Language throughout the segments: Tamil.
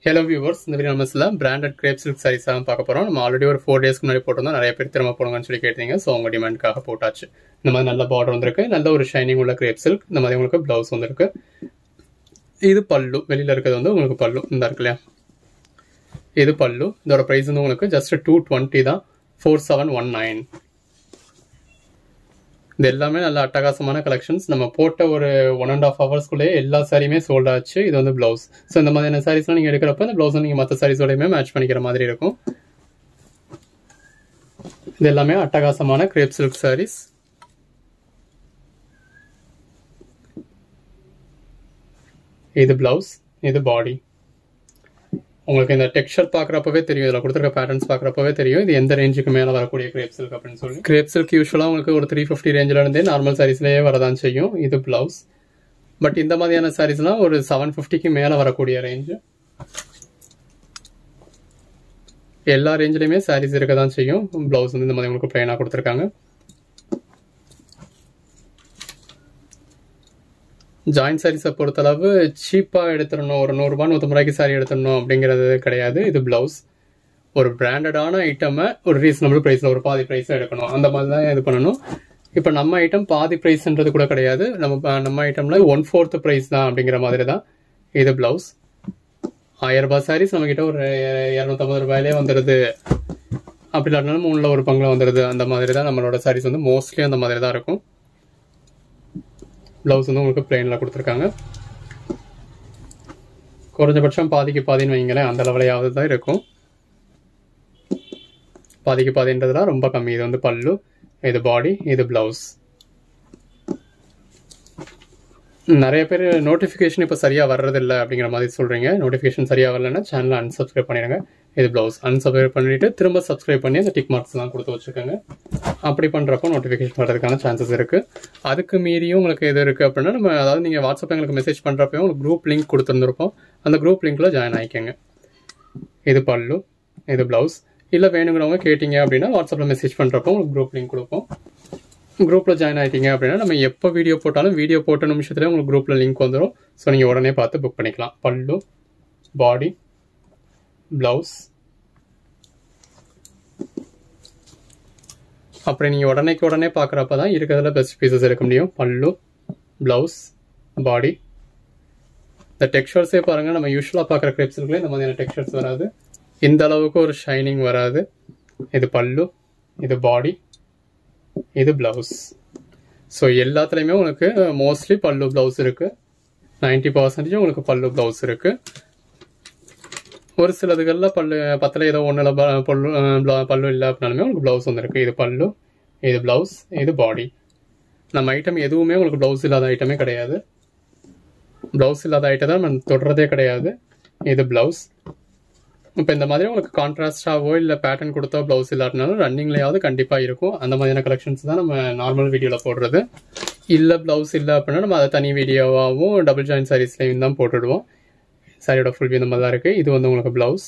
ஹலோ வியூவர்ஸ் இந்த வீடியோ நம்ம பிராண்டட் கிரேப் சில்க் சாரீஸ் தான் பார்க்க போறோம் நம்ம ஆல்ரெடி ஒரு ஃபோர் டேஸ்க்கு முன்னாடி போட்டிருந்தோம் நிறைய பேர் திரும்ப போடுங்கன்னு சொல்லி கேட்டீங்க ஸோ உங்க டிமாண்டுக்காக போட்டாச்சு இந்த மாதிரி நல்ல பார்டர் வந்திருக்கு நல்ல ஒரு ஷைனிங் உள்ள கிரேப் சில்க் இந்த மாதிரி உங்களுக்கு பிளவுஸ் வந்திருக்கு இது பல்லு வெளியில இருக்கிறது வந்து உங்களுக்கு பல்லு இந்த இருக்கு இல்லையா இது பல்லு இதோட ப்ரைஸ் வந்து உங்களுக்கு ஜஸ்ட் டூ டுவெண்ட்டி தான் ஃபோர் செவன் ஒன் நைன் இது எல்லாமே நல்ல அட்டகாசமான கலெக்ஷன்ஸ் நம்ம போட்ட ஒரு ஒன் அண்ட் ஆஃப் ஹவர்ஸ்க்குள்ளேயே எல்லா சாரியுமே சோல்ட் ஆச்சு இது வந்து பிளவுஸ் ஸோ இந்த மாதிரியான சாரீஸ்லாம் நீங்கள் எடுக்கிறப்ப இந்த பிளவுஸ் நீங்கள் மற்ற சாரீஸோடையுமே மேட்ச் பண்ணிக்கிற மாதிரி இருக்கும் இது எல்லாமே அட்டகாசமான கிரேப் சில்க் சாரீஸ் இது பிளவுஸ் இது பாடி உங்களுக்கு இந்த டெக்ஸ்சர் பார்க்குறப்பவே தெரியும் இதில் கொடுத்துருக்க பேட்டர்ன்ஸ் பார்க்குறப்பவே தெரியும் இது எந்த ரேஞ்சுக்கு மேலே வரக்கூடிய கிரேப் சில்க் அப்படின்னு சொல்லி கிரேப் சில்க் யூஸ்வலாக உங்களுக்கு ஒரு த்ரீ ஃபிஃப்டி ரேஞ்சில் இருந்தே நார்மல் சாரீஸ்லேயே வரதான் செய்யும் இது பிளவுஸ் பட் இந்த மாதிரியான சாரீஸ்லாம் ஒரு செவன் ஃபிஃப்டிக்கு மேலே வரக்கூடிய ரேஞ்சு எல்லா ரேஞ்சிலையுமே சாரீஸ் இருக்க தான் செய்யும் பிளவுஸ் வந்து இந்த மாதிரி உங்களுக்கு பிளைனாக கொடுத்துருக்காங்க ஜாயின்ட் சாரீஸை பொறுத்தளவு சீப்பாக எடுத்துடணும் ஒரு நூறுரூபா நூற்றம்பது ரூபாய்க்கு சாரி எடுத்துடணும் அப்படிங்கிறது கிடையாது இது பிளவுஸ் ஒரு பிராண்டடான ஐட்டமை ஒரு ரீசனபிள் ப்ரைஸில் ஒரு பாதி ப்ரைஸில் எடுக்கணும் அந்த மாதிரி தான் இது பண்ணணும் இப்போ நம்ம ஐட்டம் பாதி ப்ரைஸ்ன்றது கூட கிடையாது நம்ம நம்ம ஐட்டம்ல ஒன் ஃபோர்த் ப்ரைஸ் தான் அப்படிங்கிற மாதிரி தான் இது பிளவுஸ் ஆயிரம் ரூபாய் சாரீஸ் நம்மக்கிட்ட ஒரு இரநூத்தம்பது ரூபாயிலே வந்துடுது அப்படி இல்லாட்டினாலும் மூணில் ஒரு பங்குல வந்துடுது அந்த மாதிரி தான் நம்மளோட சாரீஸ் வந்து மோஸ்ட்லி அந்த மாதிரி தான் இருக்கும் ப்ளவுஸ் வந்து உங்களுக்கு பிளெயினில் கொடுத்துருக்காங்க குறைஞ்சபட்சம் பாதிக்கு பாதின்னு வைங்களேன் அந்த லெவலையாவது தான் இருக்கும் பாதிக்கு பாதின்றதுலாம் ரொம்ப கம்மி இது வந்து பல்லு இது பாடி இது பிளவுஸ் நிறைய பேர் நோட்டிஃபிகேஷன் இப்போ சரியாக வர்றதில்ல அப்படிங்கிற மாதிரி சொல்கிறீங்க நோட்டிஃபிகேஷன் சரியாக வரலன்னா சேனலை அன்சப்ஸ்கிரைப் பண்ணிடுங்க இது ப்ளவுஸ் அன்சப்ஸ்கிரைப் பண்ணிவிட்டு திரும்ப சப்ஸ்கிரைப் பண்ணி அந்த டிக் மார்க்ஸ்லாம் கொடுத்து வச்சுக்கோங்க அப்படி பண்ணுறப்போ நோட்டிஃபிகேஷன் வர்றதுக்கான சான்சஸ் இருக்குது அதுக்கு மீறியும் உங்களுக்கு எது இருக்குது அப்படின்னா நம்ம அதாவது நீங்கள் வாட்ஸ்அப்பில் எங்களுக்கு மெசேஜ் பண்ணுறப்பையும் உங்களுக்கு குரூப் லிங்க் கொடுத்துருந்துருப்போம் அந்த குரூப் லிங்க்கில் ஜாயின் ஆகிக்கோங்க இது பல்லு இது ப்ளவுஸ் இல்லை வேணுங்கிறவங்க கேட்டிங்க அப்படின்னா வாட்ஸ்அப்பில் மெசேஜ் பண்ணுறப்போ உங்களுக்கு குரூப் லிங்க் கொடுப்போம் குரூப்பில் ஜாயின் ஆகிட்டீங்க அப்படின்னா நம்ம எப்போ வீடியோ போட்டாலும் வீடியோ போட்ட நிமிஷத்துல உங்களுக்கு குரூப்பில் லிங்க் வந்துடும் ஸோ நீங்கள் உடனே பார்த்து புக் பண்ணிக்கலாம் பல்லு பாடி ப்ளவுஸ் அப்படி நீங்கள் உடனேக்கு உடனே பார்க்குறப்ப தான் இருக்கிறதுல பெஸ்ட் பீசஸ் எடுக்க முடியும் பல்லு ப்ளவுஸ் பாடி இந்த டெக்ஸ்சர்ஸே பாருங்கள் நம்ம யூஸ்வலாக பார்க்குற கிரெப்ஸுக்குள்ளே இந்த மாதிரியான டெக்ஸ்சர்ஸ் வராது இந்த அளவுக்கு ஒரு ஷைனிங் வராது இது பல்லு இது பாடி இது ப்ளவுஸ் ஸோ எல்லாத்துலேயுமே உங்களுக்கு மோஸ்ட்லி பல்லு ப்ளவுஸ் இருக்குது நைன்டி பர்சன்டேஜ் உங்களுக்கு பல்லு ப்ளவுஸ் இருக்குது ஒரு சிலதுகளில் பல்லு பத்தில் ஏதோ ஒன்றில் பல்லு பல்லு இல்லை அப்படின்னாலுமே உங்களுக்கு ப்ளவுஸ் வந்துருக்கு இது பல்லு இது ப்ளவுஸ் இது பாடி நம்ம ஐட்டம் எதுவுமே உங்களுக்கு ப்ளவுஸ் இல்லாத ஐட்டமே கிடையாது ப்ளவுஸ் இல்லாத ஐட்டம் தான் நம்ம தொடுறதே கிடையாது இது ப்ளவுஸ் இப்போ இந்த மாதிரி உங்களுக்கு கான்ட்ராஸ்டாவோ இல்லை பேட்டர்ன் கொடுத்தோ ப்ளவுஸ் இல்லாட்டினாலும் ரன்னிங்லையாவது கண்டிப்பாக இருக்கும் அந்த மாதிரியான கலெக்ஷன்ஸ் தான் நம்ம நார்மல் வீடியோவில் போடுறது இல்லை ப்ளவுஸ் இல்லை அப்படின்னா நம்ம அதை தனி வீடியோவாகவும் டபுள் ஜாயின் சாரீஸ்லையும் தான் போட்டுடுவோம் சாரியோட ஃபுல் வியூ இந்த மாதிரி தான் இருக்குது இது வந்து உங்களுக்கு ப்ளவுஸ்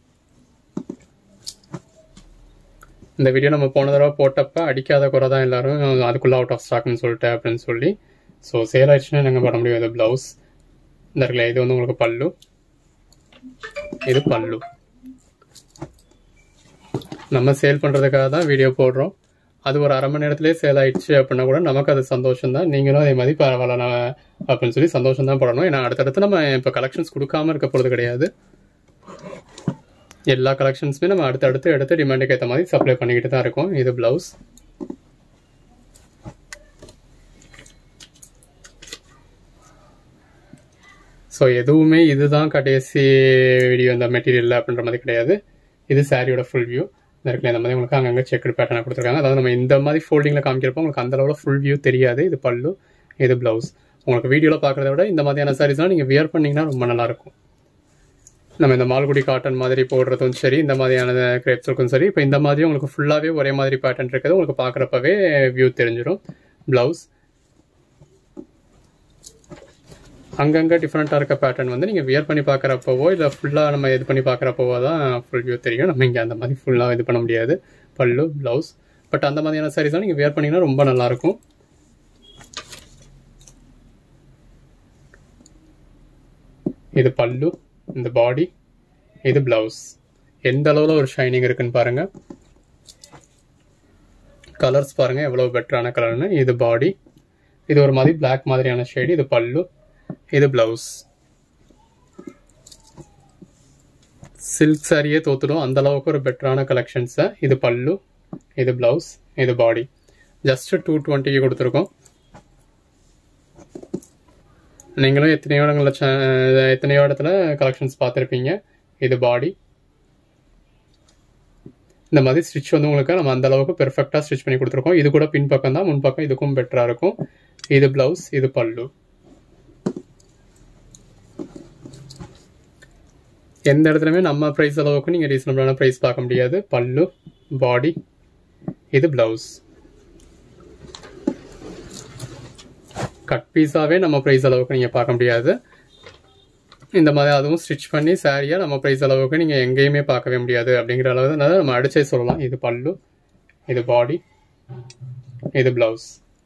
இந்த வீடியோ நம்ம போன தடவை போட்டப்ப அடிக்காத குறை தான் எல்லாரும் அதுக்குள்ளே அவுட் ஆஃப் ஸ்டாக்னு சொல்லிட்டு அப்படின்னு சொல்லி ஸோ சேல் ஆயிடுச்சுன்னா நாங்கள் பண்ண முடியும் இது ப்ளவுஸ் இந்த இருக்குல்ல இது வந்து உங்களுக்கு பல்லு இது பல்லு நம்ம சேல் பண்ணுறதுக்காக தான் வீடியோ போடுறோம் அது ஒரு அரை மணி நேரத்திலே சேல் ஆயிடுச்சு அப்படின்னா கூட நமக்கு அது சந்தோஷம் தான் நீங்களும் அதே மாதிரி பரவாயில்ல நான் அப்படின்னு சொல்லி சந்தோஷம் தான் படணும் ஏன்னா அடுத்தடுத்து நம்ம இப்போ கலெக்ஷன்ஸ் கொடுக்காம இருக்க போகிறது கிடையாது எல்லா கலெக்ஷன்ஸுமே நம்ம அடுத்தடுத்து எடுத்து டிமாண்டுக்கு ஏற்ற மாதிரி சப்ளை பண்ணிக்கிட்டு தான் இருக்கோம் இது ப்ளவுஸ் ஸோ எதுவுமே இதுதான் கடைசி வீடியோ இந்த மெட்டீரியல் அப்படின்ற மாதிரி கிடையாது இது சாரியோட ஃபுல் வியூ இந்த இடத்துல இந்த மாதிரி உங்களுக்கு அங்கங்கே செக்குடு பேட்டர்னாக கொடுத்துருக்காங்க அதாவது நம்ம இந்த மாதிரி ஃபோல்டிங்கில் காமிக்கிறப்போ உங்களுக்கு அந்த அளவில் ஃபுல் வியூ தெரியாது இது பல்லு இது ப்ளவுஸ் உங்களுக்கு வீடியோவில் பார்க்குறத விட இந்த மாதிரியான சாரீஸ்லாம் நீங்கள் வியர் பண்ணிங்கன்னா ரொம்ப நல்லாயிருக்கும் நம்ம இந்த மால்குடி காட்டன் மாதிரி போடுறதும் சரி இந்த மாதிரியான கிரேப்ஸுக்கும் சரி இப்போ இந்த மாதிரி உங்களுக்கு ஃபுல்லாகவே ஒரே மாதிரி பேட்டர்ன் இருக்கிறது உங்களுக்கு பார்க்குறப்பவே வியூ தெரிஞ்சிடும் ப்ளவுஸ் அங்கங்கே டிஃப்ரெண்ட்டாக இருக்க பேட்டர்ன் வந்து நீங்கள் வியர் பண்ணி பார்க்குறப்பவோ இல்லை ஃபுல்லாக நம்ம இது பண்ணி பார்க்குறப்பவோ தான் ஃபுல் வியூ தெரியும் நம்ம இங்கே அந்த மாதிரி ஃபுல்லாக இது பண்ண முடியாது பல்லு ப்ளவுஸ் பட் அந்த மாதிரியான சாரீஸ்லாம் நீங்கள் வியர் பண்ணிங்கன்னா ரொம்ப நல்லாயிருக்கும் இது பல்லு இந்த பாடி இது பிளவுஸ் எந்த அளவில் ஒரு ஷைனிங் இருக்குன்னு பாருங்க கலர்ஸ் பாருங்க எவ்வளவு பெட்டரான கலர்னு இது பாடி இது ஒரு மாதிரி Black மாதிரியான ஷேடு இது பல்லு இது பிளவுஸ் சில்க் சாரியே தோத்துடும் அந்த அளவுக்கு ஒரு பெட்டரான கலெக்ஷன்ஸை இது பல்லு இது பிளவுஸ் இது பாடி ஜஸ்ட் டூ டுவெண்ட்டிக்கு கொடுத்துருக்கோம் நீங்களும் எத்தனையோ இடங்களில் ச- எத்தனையோ இடத்துல கலெக்ஷன்ஸ் பார்த்துருப்பீங்க இது பாடி இந்த மாதிரி ஸ்டிச் வந்து உங்களுக்கு நம்ம அந்த அளவுக்கு பெர்ஃபெக்டாக ஸ்டிச் பண்ணி கொடுத்துருக்கோம் இது கூட பின்பக்கம் தான் முன்பக்கம் இதுக்கும் பெட்டராக இருக்கும் இது பிளவுஸ் இது பல்லு எந்த இடத்துலையுமே நம்ம ப்ரைஸ் அளவுக்கு நீங்கள் ரீசனபிளான ப்ரைஸ் பார்க்க முடியாது பல்லு பாடி இது பிளவுஸ் கட் பீஸாவே நம்ம ப்ரைஸ் அளவுக்கு நீங்கள் பார்க்க முடியாது இந்த மாதிரி அதுவும் ஸ்டிச் பண்ணி சாரியாக நம்ம ப்ரைஸ் அளவுக்கு நீங்கள் எங்கேயுமே பார்க்கவே முடியாது அப்படிங்கிற அளவு தான் நம்ம அடிச்சே சொல்லலாம் இது பல்லு இது பாடி இது பிளவுஸ்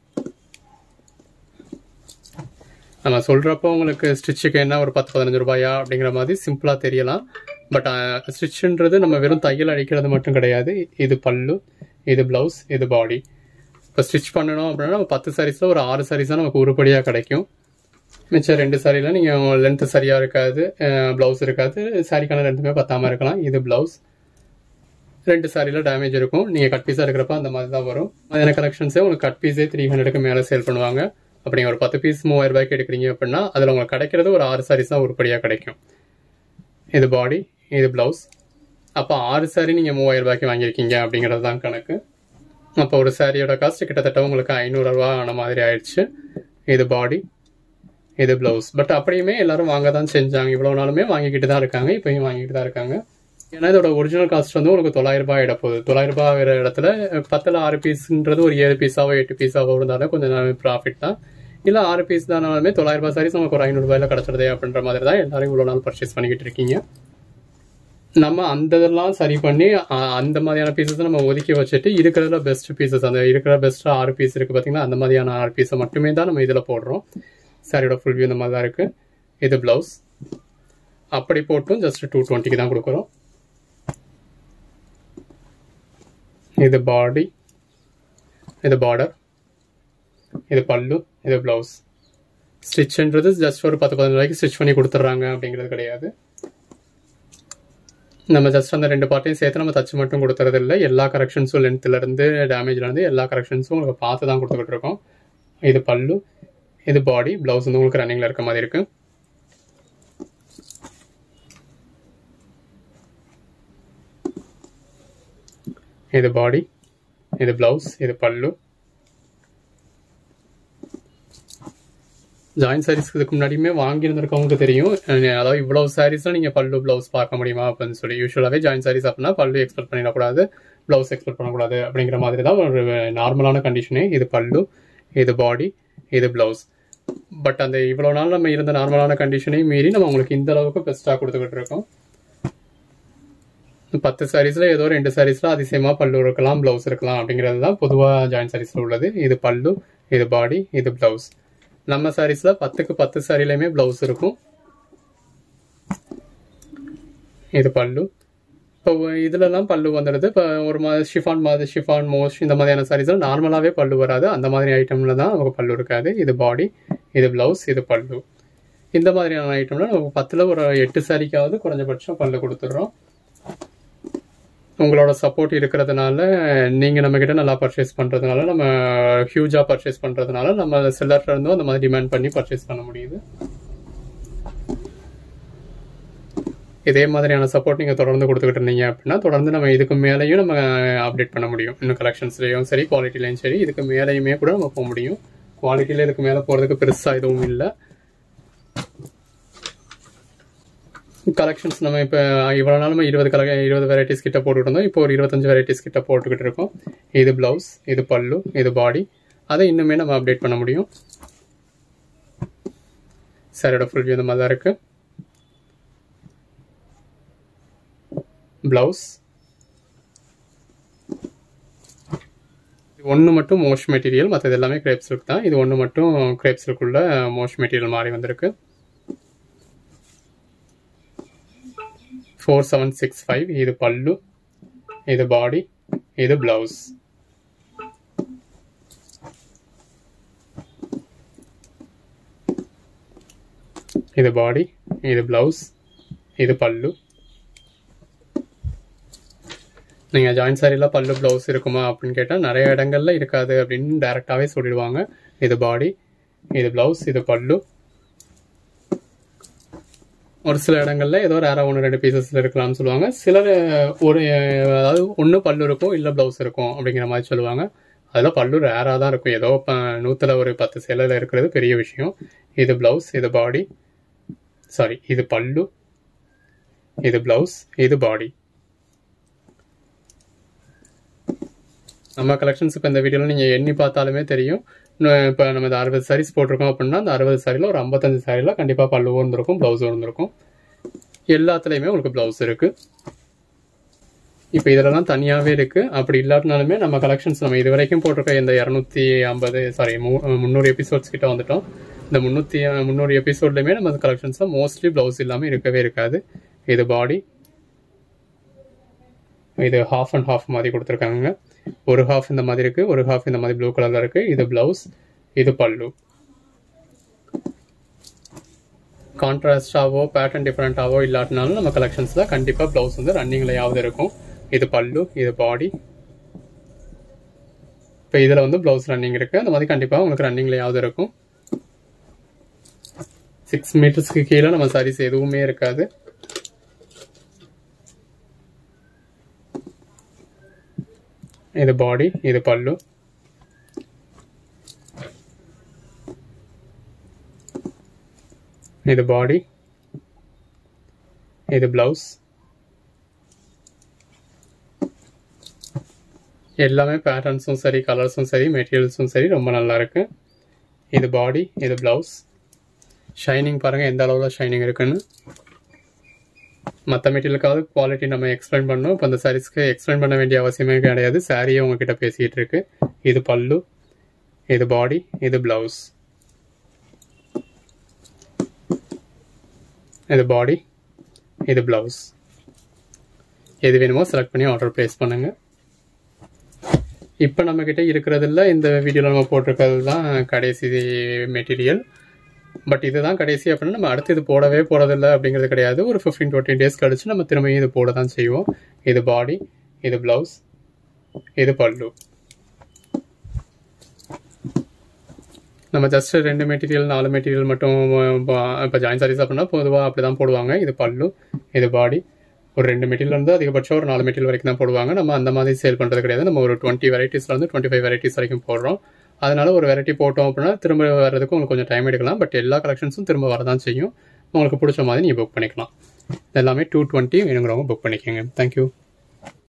நம்ம சொல்கிறப்போ உங்களுக்கு ஸ்டிச்சுக்கு என்ன ஒரு பத்து பதினஞ்சு ரூபாயா அப்படிங்கிற மாதிரி சிம்பிளாக தெரியலாம் பட் ஸ்டிச்சுன்றது நம்ம வெறும் தையல் அடிக்கிறது மட்டும் கிடையாது இது பல்லு இது பிளவுஸ் இது பாடி இப்போ ஸ்டிச் பண்ணணும் அப்படின்னா நம்ம பத்து சாரீஸில் ஒரு ஆறு சாரீஸ் தான் நமக்கு உருப்படியாக கிடைக்கும் மிச்சம் ரெண்டு சாரியில் நீங்கள் லென்த்து சரியாக இருக்காது ப்ளவுஸ் இருக்காது சாரிக்கான ரெண்டுமே பத்தாமல் இருக்கலாம் இது ப்ளவுஸ் ரெண்டு சாரியில் டேமேஜ் இருக்கும் நீங்கள் கட் பீஸாக இருக்கிறப்ப அந்த மாதிரி தான் வரும் அதில் கலெக்ஷன்ஸே உங்களுக்கு கட் பீஸே த்ரீ ஹண்ட்ரடுக்கு மேலே சேல் பண்ணுவாங்க அப்படி நீங்கள் ஒரு பத்து பீஸ் மூவாயிரம் ரூபாய்க்கு எடுக்கிறீங்க அப்படின்னா அதில் உங்களுக்கு கிடைக்கிறது ஒரு ஆறு சாரீஸ் தான் உருப்படியாக கிடைக்கும் இது பாடி இது ப்ளவுஸ் அப்போ ஆறு சாரி நீங்கள் மூவாயிரம் ரூபாய்க்கு வாங்கியிருக்கீங்க அப்படிங்கிறது தான் கணக்கு அப்போ ஒரு சாரியோட காஸ்ட் கிட்டத்தட்ட உங்களுக்கு ஐநூறுரூவா ஆன மாதிரி ஆயிடுச்சு இது பாடி இது ப்ளவுஸ் பட் அப்படியுமே எல்லாரும் வாங்க தான் செஞ்சாங்க இவ்வளோ நாளுமே வாங்கிக்கிட்டு தான் இருக்காங்க இப்பயும் வாங்கிட்டு தான் இருக்காங்க ஏன்னா இதோட ஒரிஜினல் காஸ்ட் வந்து உங்களுக்கு தொள்ளாயிரம் ரூபாய் இட போகுது தொள்ளாயிரம் ரூபாய் ஆகிற இடத்துல பத்தில் ஆறு பீஸ்ன்றது ஒரு ஏழு பீஸாவோ எட்டு பீஸாவோ இருந்தாலும் கொஞ்சம் ப்ராஃபிட் தான் இல்லை ஆறு பீஸ் தானாலுமே தொள்ளாயிரம் ரூபாய் சாரீஸ் நமக்கு ஒரு ஐநூறுபாயில் கிடச்சிருதே அப்படின்ற மாதிரி தான் எல்லாரும் இவ்வளோ நாள் பர்ச்சேஸ் பண்ணிக்கிட்டு இருக்கீங்க நம்ம அந்த இதெல்லாம் சரி பண்ணி அ- அந்த மாதிரியான பீசஸ் நம்ம ஒதுக்கி வச்சுட்டு இருக்கிறதுல பெஸ்ட் பீசஸ் அந்த இருக்கிற பெஸ்ட் ஆறு பீஸ் இருக்கு பார்த்தீங்கன்னா அந்த மாதிரியான ஆறு பீஸை மட்டுமே தான் நம்ம இதில் போடுறோம் சாரியோட ஃபுல் வியூ இந்த மாதிரி தான் இருக்கு இது பிளவுஸ் அப்படி போட்டும் ஜஸ்ட் டூ டுவெண்ட்டிக்கு தான் கொடுக்குறோம் இது பாடி இது பார்டர் இது பல்லு இது பிளவுஸ் ஸ்டிச்ன்றது ஜஸ்ட் ஒரு பத்து பதினஞ்சு ரூபாய்க்கு ஸ்டிச் பண்ணி கொடுத்துட்றாங்க அப்படிங்கிறது கிடையாது நம்ம ஜஸ்ட் அந்த ரெண்டு பார்ட்டையும் சேர்த்து நம்ம தச்சு மட்டும் கொடுத்துறது இல்லை எல்லா கரெக்ஷன்ஸும் லென்த்ல இருந்து டேமேஜ்ல இருந்து எல்லா கரெக்ஷன்ஸும் உங்களுக்கு பார்த்து தான் கொடுத்துக்கிட்டு இருக்கோம் இது பல்லு இது பாடி பிளவுஸ் வந்து உங்களுக்கு ரன்னிங்ல இருக்க மாதிரி இருக்கு இது பாடி இது பிளவுஸ் இது பல்லு ஜாயின் சாரீஸ் இதுக்கு முன்னாடியுமே வாங்கியிருந்திருக்கவங்களுக்கு தெரியும் அஹ் அதாவது இவ்வளவு சாரீஸ்ல நீங்க பல்லு பிளவுஸ் பார்க்க முடியுமா அப்படின்னு சொல்லி யூஸ்வலாவே ஜாயின் சாரீஸ் அப்படின்னா பல்லு எக்ஸ்பெக்ட் பண்ணிடக்கூடாது பிளவுஸ் எக்ஸ்பெக்ட் பண்ணக்கூடாது அப்படிங்கிற மாதிரி தான் ஒரு நார்மலான கண்டிஷனே இது பல்லு இது பாடி இது பிளவுஸ் பட் அந்த இவ்வளவு நாள் நம்ம இருந்த நார்மலான கண்டிஷனையும் மீறி நம்ம உங்களுக்கு இந்த அளவுக்கு பெஸ்ட்டாக கொடுத்துக்கிட்டு இருக்கோம் பத்து சாரீஸ்ல ஏதோ ரெண்டு சாரீஸ்ல அதிசயமா பல்லு இருக்கலாம் பிளவுஸ் இருக்கலாம் அப்படிங்கிறது தான் பொதுவாக ஜாயின் சாரீஸ்ல உள்ளது இது பல்லு இது பாடி இது பிளவுஸ் நம்ம சாரீஸ்ல பத்துக்கு பத்து சாரிலையுமே பிளவுஸ் இருக்கும் இது பல்லு இப்போ இதுலலாம் பல்லு வந்துடுது இப்போ ஒரு மாதிரி ஷிஃபான் மாதிரி ஷிஃபான் மோஸ்ட் இந்த மாதிரியான சாரீஸ்ல நார்மலாகவே பல்லு வராது அந்த மாதிரி ஐட்டம்ல தான் நமக்கு பல்லு இருக்காது இது பாடி இது பிளவுஸ் இது பல்லு இந்த மாதிரியான ஐட்டம்ல நம்ம பத்தில் ஒரு எட்டு சாரிக்காவது குறைஞ்சபட்சம் பல்லு கொடுத்துட்றோம் உங்களோட சப்போர்ட் இருக்கிறதுனால நீங்க நம்ம கிட்ட நல்லா பர்ச்சேஸ் பண்றதுனால நம்ம ஹியூஜா பர்ச்சேஸ் பண்றதுனால நம்ம சில்லர்ல இருந்தும் அந்த மாதிரி டிமாண்ட் பண்ணி பர்ச்சேஸ் பண்ண முடியுது இதே மாதிரியான சப்போர்ட் நீங்க தொடர்ந்து கொடுத்துக்கிட்டு இருந்தீங்க அப்படின்னா தொடர்ந்து நம்ம இதுக்கு மேலேயும் நம்ம அப்டேட் பண்ண முடியும் இன்னும் கலெக்ஷன்ஸ்லயும் சரி குவாலிட்டிலையும் சரி இதுக்கு மேலேயுமே கூட நம்ம போக முடியும் குவாலிட்டியில இதுக்கு மேலே போறதுக்கு பெருசா எதுவும் இல்லை கலெக்ஷன்ஸ் நம்ம இப்போ இவ்வளோ நாள் நம்ம இருபது கலெ இருபது வெரைட்டிஸ் கிட்ட போட்டுக்கிட்டு இருந்தோம் இப்போ ஒரு இருபத்தஞ்சு வெரைட்டிஸ் கிட்ட போட்டுக்கிட்டு இருக்கோம் இது பிளவுஸ் இது பல்லு இது பாடி அதை இன்னுமே நம்ம அப்டேட் பண்ண முடியும் சாரோட ஃபுல் வியூ இந்த மாதிரி தான் இருக்கு பிளவுஸ் ஒன்று மட்டும் மோஸ்ட் மெட்டீரியல் மற்றது எல்லாமே கிரேப் சில்க் தான் இது ஒன்று மட்டும் கிரேப் சில்க்குள்ள மோஸ்ட் மெட்டீரியல் மாறி வந்திருக்கு ஃபோர் செவன் சிக்ஸ் ஃபைவ் இது பல்லு இது பாடி இது பிளவுஸ் இது பாடி இது பிளவுஸ் இது பல்லு நீங்கள் ஜாயின் சாரியில் பல்லு ப்ளவுஸ் இருக்குமா அப்படின்னு கேட்டால் நிறைய இடங்கள்ல இருக்காது அப்படின்னு டேரெக்டாகவே சொல்லிடுவாங்க இது பாடி இது ப்ளவுஸ் இது பல்லு ஒரு சில இடங்கள்ல ஏதோ ரேராக ஒன்று ரெண்டு பீசஸில் இருக்கலாம்னு சொல்லுவாங்க சிலர் ஒரு அதாவது ஒன்று பல்லு இருக்கும் இல்லை ப்ளவுஸ் இருக்கும் அப்படிங்கிற மாதிரி சொல்லுவாங்க அதில் பல்லு ரேராக தான் இருக்கும் ஏதோ இப்போ நூற்றில் ஒரு பத்து சேலையில் இருக்கிறது பெரிய விஷயம் இது ப்ளவுஸ் இது பாடி சாரி இது பல்லு இது ப்ளவுஸ் இது பாடி நம்ம கலெக்ஷன்ஸ் இப்போ இந்த வீடியோவில் நீங்கள் எண்ணி பார்த்தாலுமே தெரியும் இப்போ நம்ம இந்த அறுபது சாரீஸ் போட்டிருக்கோம் அப்படின்னா அந்த அறுபது சாரியில் ஒரு ஐம்பத்தஞ்சு சாரியில் கண்டிப்பாக பல்லுவும் இருந்திருக்கும் ப்ளவுஸும் இருந்திருக்கும் எல்லாத்துலேயுமே உங்களுக்கு ப்ளவுஸ் இருக்குது இப்போ இதிலலாம் தனியாகவே இருக்குது அப்படி இல்லாட்டினாலுமே நம்ம கலெக்ஷன்ஸ் நம்ம இது வரைக்கும் போட்டிருக்க இந்த இரநூத்தி ஐம்பது சாரி முந்நூறு எபிசோட்ஸ் கிட்ட வந்துட்டோம் இந்த முந்நூற்றி முந்நூறு எபிசோட்லையுமே நம்ம கலெக்ஷன்ஸில் மோஸ்ட்லி ப்ளவுஸ் இல்லாமல் இருக்கவே இருக்காது இது பாடி இது ஹாஃப் அண்ட் ஹாஃப் மாதிரி கொடுத்துருக்காங்க ஒரு ஹாஃப் இந்த மாதிரி இருக்குது ஒரு ஹாஃப் இந்த மாதிரி ப்ளூ கலரில் இருக்குது இது ப்ளவுஸ் இது பல்லு கான்ட்ராஸ்டாவோ பேட்டர்ன் டிஃப்ரெண்ட்டாவோ இல்லாட்டினாலும் நம்ம கலெக்ஷன்ஸில் கண்டிப்பாக ப்ளவுஸ் வந்து ரன்னிங்லையாவது இருக்கும் இது பல்லு இது பாடி இப்போ இதில் வந்து ப்ளவுஸ் ரன்னிங் இருக்குது அந்த மாதிரி கண்டிப்பாக உங்களுக்கு ரன்னிங்லையாவது இருக்கும் சிக்ஸ் மீட்டர்ஸ்க்கு கீழே நம்ம சாரீஸ் எதுவுமே இருக்காது இது பாடி இது பல்லு இது பாடி இது பிளவுஸ் எல்லாமே பேட்டர்ன்ஸும் சரி கலர்ஸும் சரி மெட்டீரியல்ஸும் சரி ரொம்ப நல்லா இருக்கு இது பாடி இது பிளவுஸ் ஷைனிங் பாருங்கள் எந்த அளவில் ஷைனிங் இருக்குன்னு மற்ற மெட்டீரியலுக்காவது குவாலிட்டி நம்ம எக்ஸ்பிளைன் பண்ணோம் இப்போ அந்த சாரீஸ்க்கு எக்ஸ்பிளைன் பண்ண வேண்டிய அவசியமே கிடையாது சாரியே உங்ககிட்ட பேசிகிட்டு இருக்கு இது பல்லு இது பாடி இது பிளவுஸ் இது பாடி இது பிளவுஸ் எது வேணுமோ செலக்ட் பண்ணி ஆர்டர் ப்ளேஸ் பண்ணுங்க இப்போ நம்மக்கிட்ட இருக்கிறதுல இந்த வீடியோவில் நம்ம போட்டிருக்கிறது தான் கடைசி மெட்டீரியல் பட் இதுதான் கடைசி அப்படின்னா நம்ம அடுத்து இது போடவே போறதில்லை அப்படிங்கிறது கிடையாது ஒரு ஃபிஃப்டீன் டுவெண்ட்டி டேஸ் கழிச்சு நம்ம திரும்பியும் இது போட தான் செய்வோம் இது பாடி இது பிளவுஸ் இது பல்லு நம்ம ஜஸ்ட் ரெண்டு மெட்டீரியல் நாலு மெட்டீரியல் மட்டும் இப்போ ஜாயின் சாரீஸ் அப்படின்னா பொதுவாக அப்படி தான் போடுவாங்க இது பல்லு இது பாடி ஒரு ரெண்டு மெட்டீரியல் வந்து அதிகபட்சம் ஒரு நாலு மெட்டீரியல் வரைக்கும் தான் போடுவாங்க நம்ம அந்த மாதிரி சேல் பண்ணுறது கிடையாது நம்ம ஒரு டுவெண்ட்டி வெரைட்டிஸ்ல வந்து டுவெண்ட்டி ஃபைவ் வெரைட்டிஸ் வரைக்கும் போடுறோம் அதனால ஒரு வெரைட்டி போட்டோம் அப்படின்னா திரும்ப வர்றதுக்கு உங்களுக்கு கொஞ்சம் டைம் எடுக்கலாம் பட் எல்லா கலெக்ஷன்ஸும் திரும்ப வரதான் செய்யும் உங்களுக்கு பிடிச்ச மாதிரி நீங்கள் புக் பண்ணிக்கலாம் எல்லாமே டூ டுவெண்ட்டி வேணுங்கிறவங்க புக் பண்ணிக்கோங்க தேங்க்யூ